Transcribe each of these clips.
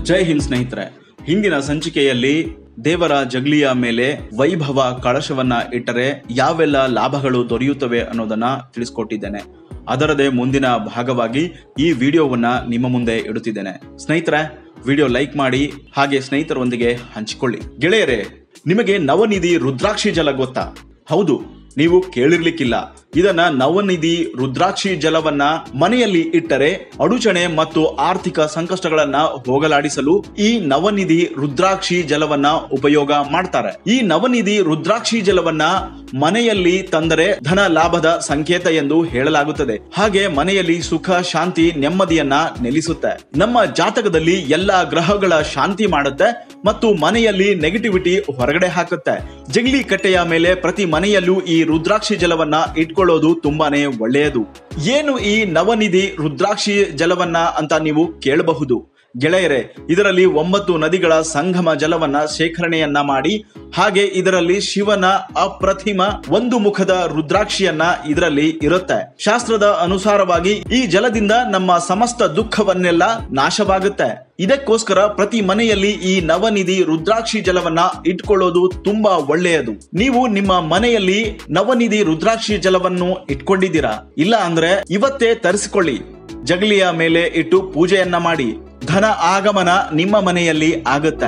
ಜೈ ಹಿಂದ್ ಸ್ನೇಹಿತರೆ ಹಿಂದಿನ ಸಂಚಿಕೆಯಲ್ಲಿ ದೇವರ ಜಗ್ಲಿಯ ಮೇಲೆ ವೈಭವ ಕಳಶವನ್ನ ಇಟ್ಟರೆ ಯಾವೆಲ್ಲ ಲಾಭಗಳು ದೊರೆಯುತ್ತವೆ ಅನ್ನೋದನ್ನ ತಿಳಿಸ್ಕೊಟ್ಟಿದ್ದೇನೆ ಅದರದೇ ಮುಂದಿನ ಭಾಗವಾಗಿ ಈ ವಿಡಿಯೋವನ್ನ ನಿಮ್ಮ ಮುಂದೆ ಇಡುತ್ತಿದ್ದೇನೆ ಸ್ನೇಹಿತರೆ ವಿಡಿಯೋ ಲೈಕ್ ಮಾಡಿ ಹಾಗೆ ಸ್ನೇಹಿತರೊಂದಿಗೆ ಹಂಚಿಕೊಳ್ಳಿ ಗೆಳೆಯರೇ ನಿಮಗೆ ನವನಿಧಿ ರುದ್ರಾಕ್ಷಿ ಜಲ ಗೊತ್ತಾ ಹೌದು ನೀವು ಕೇಳಿರ್ಲಿಕ್ಕಿಲ್ಲ ಇದನ್ನ ನವನಿಧಿ ರುದ್ರಾಕ್ಷಿ ಜಲವನ್ನ ಮನೆಯಲ್ಲಿ ಇಟ್ಟರೆ ಅಡುಚಣೆ ಮತ್ತು ಆರ್ಥಿಕ ಸಂಕಷ್ಟಗಳನ್ನ ಹೋಗಲಾಡಿಸಲು ಈ ನವನಿಧಿ ರುದ್ರಾಕ್ಷಿ ಜಲವನ್ನ ಉಪಯೋಗ ಮಾಡ್ತಾರೆ ಈ ನವನಿಧಿ ರುದ್ರಾಕ್ಷಿ ಜಲವನ್ನ ಮನೆಯಲ್ಲಿ ತಂದರೆ ಧನ ಲಾಭದ ಸಂಕೇತ ಎಂದು ಹೇಳಲಾಗುತ್ತದೆ ಹಾಗೆ ಮನೆಯಲ್ಲಿ ಸುಖ ಶಾಂತಿ ನೆಮ್ಮದಿಯನ್ನ ನೆಲೆಸುತ್ತೆ ನಮ್ಮ ಜಾತಕದಲ್ಲಿ ಎಲ್ಲಾ ಗ್ರಹಗಳ ಶಾಂತಿ ಮಾಡುತ್ತೆ ಮತ್ತು ಮನೆಯಲ್ಲಿ ನೆಗೆಟಿವಿಟಿ ಹೊರಗಡೆ ಹಾಕುತ್ತೆ ಜಂಗ್ಲಿ ಕಟ್ಟೆಯ ಮೇಲೆ ಪ್ರತಿ ಮನೆಯಲ್ಲೂ ಈ ರುದ್ರಾಕ್ಷಿ ಜಲವನ್ನ ಇಟ್ಕೊಳ್ಳೋದು ತುಂಬಾನೇ ಒಳ್ಳೆಯದು ಏನು ಈ ನವನಿಧಿ ರುದ್ರಾಕ್ಷಿ ಜಲವನ್ನ ಅಂತ ನೀವು ಕೇಳಬಹುದು ಗೆಳೆಯರೆ ಇದರಲ್ಲಿ ಒಂಬತ್ತು ನದಿಗಳ ಸಂಗಮ ಜಲವನ್ನ ಶೇಖರಣೆಯನ್ನ ಮಾಡಿ ಹಾಗೆ ಇದರಲ್ಲಿ ಶಿವನ ಅಪ್ರತಿಮ ಒಂದು ಮುಖದ ರುದ್ರಾಕ್ಷಿಯನ್ನ ಇದರಲ್ಲಿ ಇರುತ್ತೆ ಶಾಸ್ತ್ರದ ಅನುಸಾರವಾಗಿ ಈ ಜಲದಿಂದ ನಮ್ಮ ಸಮಸ್ತ ದುಃಖವನ್ನೆಲ್ಲ ನಾಶವಾಗುತ್ತೆ ಇದಕ್ಕೋಸ್ಕರ ಪ್ರತಿ ಮನೆಯಲ್ಲಿ ಈ ನವನಿಧಿ ರುದ್ರಾಕ್ಷಿ ಜಲವನ್ನ ಇಟ್ಕೊಳ್ಳೋದು ತುಂಬಾ ಒಳ್ಳೆಯದು ನೀವು ನಿಮ್ಮ ಮನೆಯಲ್ಲಿ ನವನಿಧಿ ರುದ್ರಾಕ್ಷಿ ಜಲವನ್ನು ಇಟ್ಕೊಂಡಿದ್ದೀರಾ ಇಲ್ಲ ಅಂದ್ರೆ ಇವತ್ತೇ ತರಿಸಿಕೊಳ್ಳಿ ಜಗಲಿಯ ಮೇಲೆ ಇಟ್ಟು ಪೂಜೆಯನ್ನ ಮಾಡಿ ಧನ ಆಗಮನ ನಿಮ್ಮ ಮನೆಯಲ್ಲಿ ಆಗುತ್ತೆ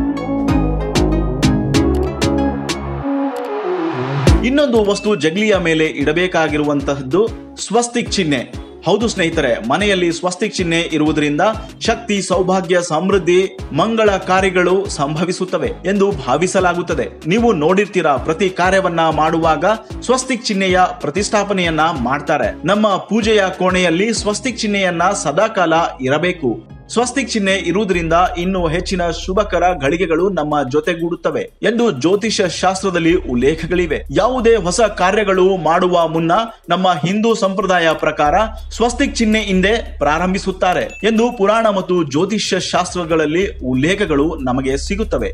ಇನ್ನೊಂದು ವಸ್ತು ಜಗ್ಲಿಯ ಮೇಲೆ ಇಡಬೇಕಾಗಿರುವಂತಹದ್ದು ಸ್ವಸ್ತಿಕ್ ಚಿಹ್ನೆ ಹೌದು ಸ್ನೇಹಿತರೆ ಮನೆಯಲ್ಲಿ ಸ್ವಸ್ತಿಕ್ ಚಿಹ್ನೆ ಇರುವುದರಿಂದ ಶಕ್ತಿ ಸೌಭಾಗ್ಯ ಸಮೃದ್ಧಿ ಮಂಗಳ ಕಾರ್ಯಗಳು ಸಂಭವಿಸುತ್ತವೆ ಎಂದು ಭಾವಿಸಲಾಗುತ್ತದೆ ನೀವು ನೋಡಿರ್ತೀರಾ ಪ್ರತಿ ಕಾರ್ಯವನ್ನ ಮಾಡುವಾಗ ಸ್ವಸ್ತಿಕ್ ಚಿಹ್ನೆಯ ಪ್ರತಿಷ್ಠಾಪನೆಯನ್ನ ಮಾಡ್ತಾರೆ ನಮ್ಮ ಪೂಜೆಯ ಕೋಣೆಯಲ್ಲಿ ಸ್ವಸ್ತಿಕ್ ಚಿಹ್ನೆಯನ್ನ ಸದಾಕಾಲ ಇರಬೇಕು ಸ್ವಸ್ತಿಕ್ ಚಿಹ್ನೆ ಇರುವುದರಿಂದ ಇನ್ನೂ ಹೆಚ್ಚಿನ ಶುಭಕರ ಗಳಿಗೆಗಳು ನಮ್ಮ ಜೊತೆಗೂಡುತ್ತವೆ ಎಂದು ಜ್ಯೋತಿಷ್ಯ ಶಾಸ್ತ್ರದಲ್ಲಿ ಉಲ್ಲೇಖಗಳಿವೆ ಯಾವುದೇ ಹೊಸ ಕಾರ್ಯಗಳು ಮಾಡುವ ಮುನ್ನ ನಮ್ಮ ಹಿಂದೂ ಸಂಪ್ರದಾಯ ಪ್ರಕಾರ ಸ್ವಸ್ತಿಕ್ ಚಿಹ್ನೆ ಹಿಂದೆ ಪ್ರಾರಂಭಿಸುತ್ತಾರೆ ಎಂದು ಪುರಾಣ ಮತ್ತು ಜ್ಯೋತಿಷ್ಯ ಶಾಸ್ತ್ರಗಳಲ್ಲಿ ಉಲ್ಲೇಖಗಳು ನಮಗೆ ಸಿಗುತ್ತವೆ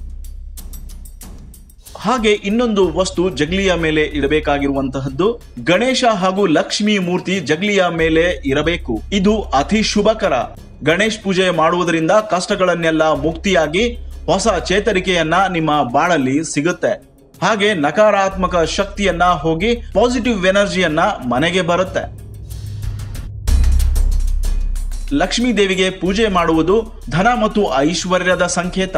ಹಾಗೆ ಇನ್ನೊಂದು ವಸ್ತು ಜಗ್ಲಿಯ ಮೇಲೆ ಇಡಬೇಕಾಗಿರುವಂತಹದ್ದು ಗಣೇಶ ಹಾಗೂ ಲಕ್ಷ್ಮಿ ಮೂರ್ತಿ ಜಗ್ಲಿಯ ಮೇಲೆ ಇರಬೇಕು ಇದು ಅತಿ ಶುಭಕರ ಗಣೇಶ್ ಪೂಜೆ ಮಾಡುವುದರಿಂದ ಕಷ್ಟಗಳನ್ನೆಲ್ಲ ಮುಕ್ತಿಯಾಗಿ ಹೊಸ ಚೇತರಿಕೆಯನ್ನ ನಿಮ್ಮ ಬಾಳಲ್ಲಿ ಸಿಗುತ್ತೆ ಹಾಗೆ ನಕಾರಾತ್ಮಕ ಶಕ್ತಿಯನ್ನ ಹೋಗಿ ಪಾಸಿಟಿವ್ ಎನರ್ಜಿಯನ್ನ ಮನೆಗೆ ಬರುತ್ತೆ ಲಕ್ಷ್ಮೀ ದೇವಿಗೆ ಪೂಜೆ ಮಾಡುವುದು ಧನ ಮತ್ತು ಐಶ್ವರ್ಯದ ಸಂಕೇತ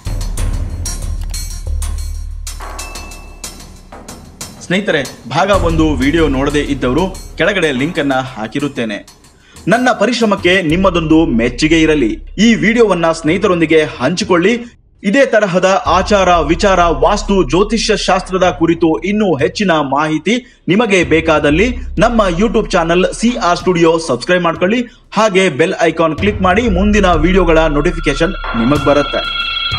ಸ್ನೇಹಿತರೆ ಭಾಗ ಒಂದು ವಿಡಿಯೋ ನೋಡದೇ ಇದ್ದವರು ಕೆಳಗಡೆ ಲಿಂಕ್ ಅನ್ನ ಹಾಕಿರುತ್ತೇನೆ ನನ್ನ ಪರಿಶ್ರಮಕ್ಕೆ ನಿಮ್ಮದೊಂದು ಮೆಚ್ಚುಗೆ ಇರಲಿ ಈ ವಿಡಿಯೋವನ್ನ ಸ್ನೇಹಿತರೊಂದಿಗೆ ಹಂಚಿಕೊಳ್ಳಿ ಇದೇ ತರಹದ ಆಚಾರ ವಿಚಾರ ವಾಸ್ತು ಜ್ಯೋತಿಷ್ಯ ಶಾಸ್ತ್ರದ ಕುರಿತು ಇನ್ನೂ ಹೆಚ್ಚಿನ ಮಾಹಿತಿ ನಿಮಗೆ ಬೇಕಾದಲ್ಲಿ ನಮ್ಮ YouTube channel C R studio subscribe ಮಾಡ್ಕೊಳ್ಳಿ ಹಾಗೆ ಬೆಲ್ ಐಕಾನ್ ಕ್ಲಿಕ್ ಮಾಡಿ ಮುಂದಿನ ವಿಡಿಯೋಗಳ ನೋಟಿಫಿಕೇಶನ್ ನಿಮಗ್ ಬರುತ್ತೆ